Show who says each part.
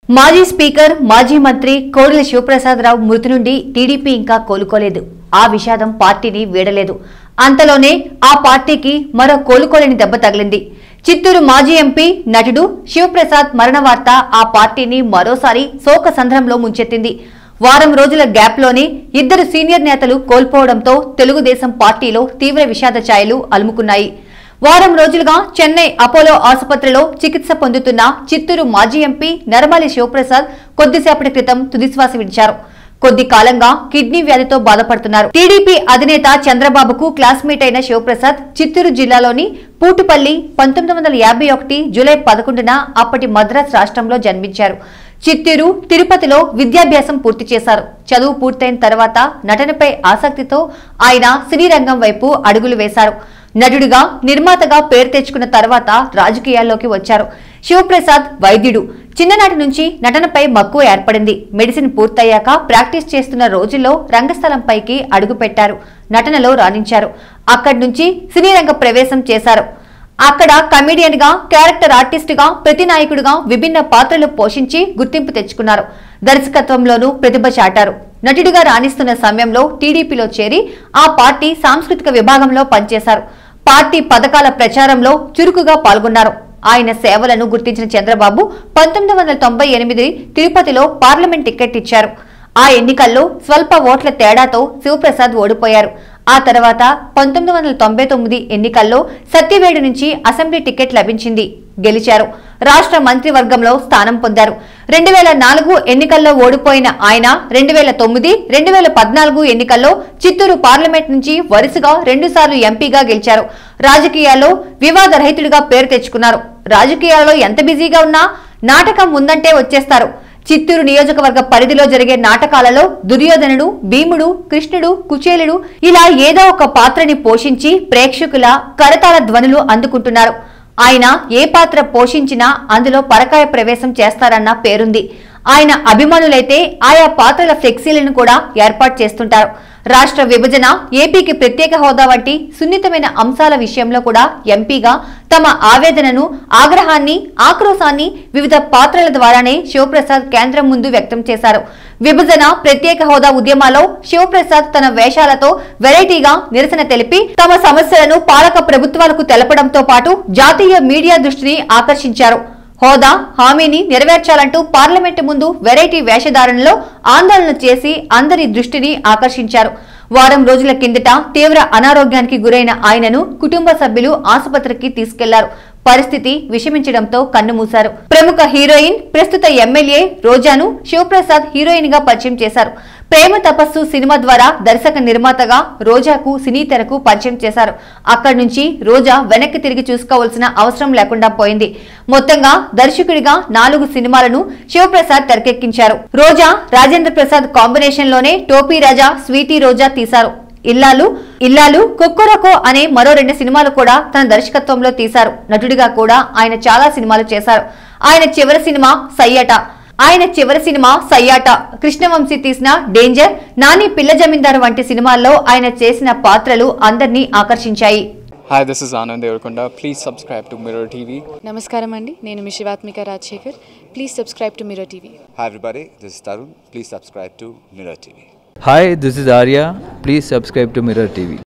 Speaker 1: మాజీ స్పీకర్ మాజీ మంత్రి కోడెల శివప్రసాదరావు మృతి నుండి టీడీపీ ఇంకా కోలుకోలేదు ఆ విషాదం పార్టీని వీడలేదు అంతలోనే ఆ పార్టీకి మరో కోలుకోలేని దెబ్బ తగిలింది చిత్తూరు మాజీ ఎంపీ నటుడు శివప్రసాద్ మరణ వార్త ఆ పార్టీని మరోసారి శోక సంద్రంలో ముంచెత్తింది వారం రోజుల గ్యాప్లోనే ఇద్దరు సీనియర్ నేతలు కోల్పోవడంతో తెలుగుదేశం పార్టీలో తీవ్ర విషాద ఛాయలు అలుముకున్నాయి వారం రోజులుగా చెన్నై అపోలో ఆసుపత్రిలో చికిత్స పొందుతున్న చిత్తూరు మాజీ ఎంపీ నరమలి శివప్రసాద్ కొద్దిసేపటి క్రితం తుదిశ్వాస విడిచారు కొద్ది కాలంగా కిడ్నీ వ్యాధితో బాధపడుతున్నారు టీడీపీ అధినేత చంద్రబాబుకు క్లాస్మేట్ అయిన శివప్రసాద్ చిత్తూరు జిల్లాలోని పూటుపల్లి పంతొమ్మిది వందల యాభై ఒకటి జూలై పదకొండున అప్పటి మద్రాస్ రాష్ట్రంలో జన్మించారు చిత్తూరు తిరుపతిలో విద్యాభ్యాసం పూర్తి చేశారు చదువు పూర్తయిన తర్వాత నటనపై ఆసక్తితో ఆయన సినీ రంగం వైపు అడుగులు వేశారు నటుడిగా నిర్మాతగా పేరు తెచ్చుకున్న తర్వాత రాజకీయాల్లోకి వచ్చారు శివప్రసాద్ వైద్యుడు చిన్ననాటి నుంచి నటనపై మక్కువ ఏర్పడింది మెడిసిన్ పూర్తయ్యాక ప్రాక్టీస్ చేస్తున్న రోజుల్లో రంగస్థలంపైకి అడుగుపెట్టారు నటనలో రాణించారు అక్కడి నుంచి సినీ రంగ ప్రవేశం చేశారు అక్కడ కమెడియన్ గా క్యారెక్టర్ ఆర్టిస్ట్ గా ప్రతినాయకుడిగా విభిన్న పాత్రలు పోషించి గుర్తింపు తెచ్చుకున్నారు దర్శకత్వంలోనూ ప్రతిభ చాటారు నటుడిగా రాణిస్తున్న సమయంలో టీడీపీలో చేరి ఆ పార్టీ సాంస్కృతిక విభాగంలో పనిచేశారు పార్టీ పథకాల ప్రచారంలో చురుకుగా పాల్గొన్నారు ఆయన సేవలను గుర్తించిన చంద్రబాబు పంతొమ్మిది వందల తొంభై ఎనిమిది తిరుపతిలో పార్లమెంట్ టికెట్ ఇచ్చారు ఆ ఎన్నికల్లో స్వల్ప ఓట్ల తేడాతో శివప్రసాద్ ఓడిపోయారు ఆ తర్వాత పంతొమ్మిది వందల తొంభై తొమ్మిది ఎన్నికల్లో సత్యవేడు నుంచి అసెంబ్లీ టికెట్ లభించింది గెలిచారు రాష్ట్ర మంత్రివర్గంలో స్థానం పొందారు రెండు వేల నాలుగు ఎన్నికల్లో ఓడిపోయిన ఆయన రెండు వేల తొమ్మిది రెండు వేల పద్నాలుగు ఎన్నికల్లో చిత్తూరు పార్లమెంట్ నుంచి వరుసగా రెండుసార్లు ఎంపీగా గెలిచారు రాజకీయాల్లో వివాదరహితుడిగా పేరు తెచ్చుకున్నారు రాజకీయాల్లో ఎంత బిజీగా ఉన్నా నాటకం ముందంటే వచ్చేస్తారు చిత్తూరు నియోజకవర్గ పరిధిలో జరిగే నాటకాలలో దుర్యోధనుడు భీముడు కృష్ణుడు కుచేలుడు ఇలా ఏదో ఒక పాత్రని పోషించి ప్రేక్షకుల కరతాళ ధ్వనులు అందుకుంటున్నారు ఆయన ఏ పాత్ర పోషించినా అందులో పరకాయ ప్రవేశం చేస్తారన్న పేరుంది ఆయన అభిమానులైతే ఆయా పాత్రల ఫ్లెక్సీలను కూడా ఏర్పాటు చేస్తుంటారు రాష్ట్ర విభజన ఏపీకి ప్రత్యేక హోదా వంటి సున్నితమైన అంశాల విషయంలో కూడా ఎంపీగా తమ ఆవేదనను ఆగ్రహాన్ని ఆక్రోశాన్ని వివిధ పాత్రల ద్వారానే శివప్రసాద్ కేంద్రం ముందు వ్యక్తం చేశారు విభజన ప్రత్యేక హోదా ఉద్యమాల్లో శివప్రసాద్ తన వేషాలతో వెరైటీగా నిరసన తెలిపి తమ సమస్యలను పాలక ప్రభుత్వాలకు తెలపడంతో పాటు జాతీయ మీడియా దృష్టిని ఆకర్షించారు హోదా హామీని నెరవేర్చాలంటూ పార్లమెంటు ముందు వెరైటీ వేషధారణలో ఆందోళన చేసి అందరి దృష్టిని ఆకర్షించారు వారం రోజుల కిందట తీవ్ర అనారోగ్యానికి గురైన ఆయనను కుటుంబ సభ్యులు ఆసుపత్రికి తీసుకెళ్లారు పరిస్థితి విషమించడంతో కన్నుమూశారు ప్రముఖ హీరోయిన్ ప్రస్తుత ఎమ్మెల్యే రోజాను శివప్రసాద్ హీరోయిన్ గా పరిచయం చేశారు ప్రేమ తపస్సు సినిమా ద్వారా దర్శక నిర్మాతగా రోజాకు సినీ తెరకు పరిచయం చేశారు అక్కడి నుంచి రోజా వెనక్కి తిరిగి చూసుకోవాల్సిన అవసరం లేకుండా పోయింది మొత్తంగా దర్శకుడిగా నాలుగు సినిమాలను శివప్రసాద్ తెరకెక్కించారు రోజా రాజేంద్ర ప్రసాద్ కాంబినేషన్ లోనే టోపీ రాజా స్వీటీ రోజా తీశారు ఇల్లాలు ఇల్లాలు కొక్కొరకో అనే మరో రెండు సినిమాలు కూడా తన దర్శకత్వంలో తీశారు నటుడిగా కూడా ఆయన చాలా సినిమాలు చేశారు ఆయన చివరి సినిమా సయ్యట ఆయన చివరి సినిమా సయ్యాట కృష్ణవంశీ తీసిన డేంజర్ నాని పిల్ల జమీందారు వంటి సినిమాల్లో ఆయన చేసిన పాత్రలు అందరినీ ఆకర్షించాయి
Speaker 2: Hi, this is Anand Devarkonda. Please subscribe to Mirror TV.
Speaker 3: నమస్కారం అండి నేను మీ Shivatmika Rajasekhar please subscribe to mirror TV
Speaker 4: Hi everybody, this is Tarun. Please subscribe to Mirror TV.
Speaker 5: Hi, this is Arya. Please subscribe to Mirror TV.